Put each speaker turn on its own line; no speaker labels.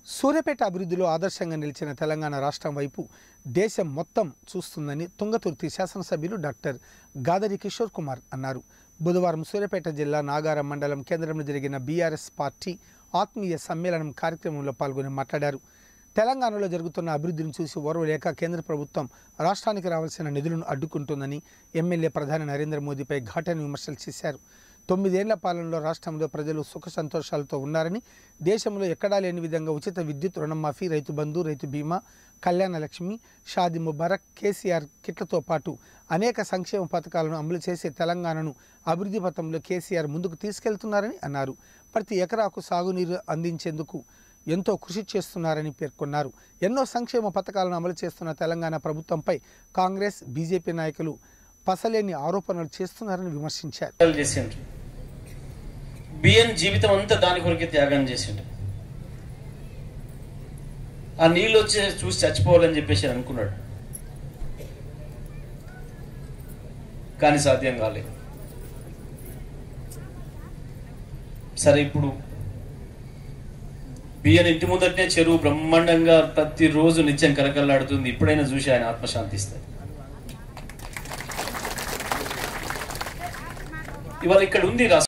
సూర్యాపేట అభివృద్ధిలో ఆదర్శంగా నిలిచిన తెలంగాణ రాష్ట్రం వైపు దేశం మొత్తం చూస్తుందని తుంగతుర్తి శాసనసభ్యులు డాక్టర్ గాదరి కిషోర్ కుమార్ అన్నారు బుధవారం సూర్యాపేట జిల్లా నాగారం మండలం కేంద్రంలో జరిగిన బీఆర్ఎస్ పార్టీ ఆత్మీయ సమ్మేళనం కార్యక్రమంలో పాల్గొని మాట్లాడారు తెలంగాణలో జరుగుతున్న అభివృద్ధిని చూసి ఓర్వలేక కేంద్ర ప్రభుత్వం రాష్ట్రానికి రావాల్సిన నిధులను అడ్డుకుంటుందని ఎమ్మెల్యే ప్రధాని నరేంద్ర మోదీపై ఘాటైన విమర్శలు చేశారు తొమ్మిదేళ్ల పాలనలో రాష్ట్రంలో ప్రజలు సుఖ సంతోషాలతో ఉన్నారని దేశంలో ఎక్కడా లేని విధంగా ఉచిత విద్యుత్ రుణమాఫీ రైతు బంధు రైతు బీమా కళ్యాణ లక్ష్మి షాది ముబారక్ కేసీఆర్ కిట్లతో పాటు అనేక సంక్షేమ పథకాలను అమలు చేసే తెలంగాణను అభివృద్ధి పథంలో కేసీఆర్ ముందుకు తీసుకెళ్తున్నారని అన్నారు ప్రతి ఎకరాకు సాగునీరు అందించేందుకు ఎంతో కృషి చేస్తున్నారని పేర్కొన్నారు ఎన్నో సంక్షేమ పథకాలను అమలు చేస్తున్న తెలంగాణ ప్రభుత్వంపై కాంగ్రెస్ బీజేపీ నాయకులు పసలేని ఆరోపణలు చేస్తున్నారని విమర్శించారు
త్యాగాలు చేసిండ్రు బియ్యం జీవితం అంతా దాని కొరకే త్యాగం చేసిండు ఆ నీళ్ళు వచ్చి చూసి చచ్చిపోవాలని చెప్పేసి ఆయన అనుకున్నాడు కానీ సాధ్యం కాలేదు సరే ఇప్పుడు బియ్యం ఇంటి ముందటనే చెరువు బ్రహ్మాండంగా ప్రతిరోజు నిత్యం కరకల్లాడుతుంది ఇప్పుడైనా చూసి ఆయన ఆత్మశాంతిస్తుంది ఇవాళ ఇక్కడ ఉంది రాష్ట్రం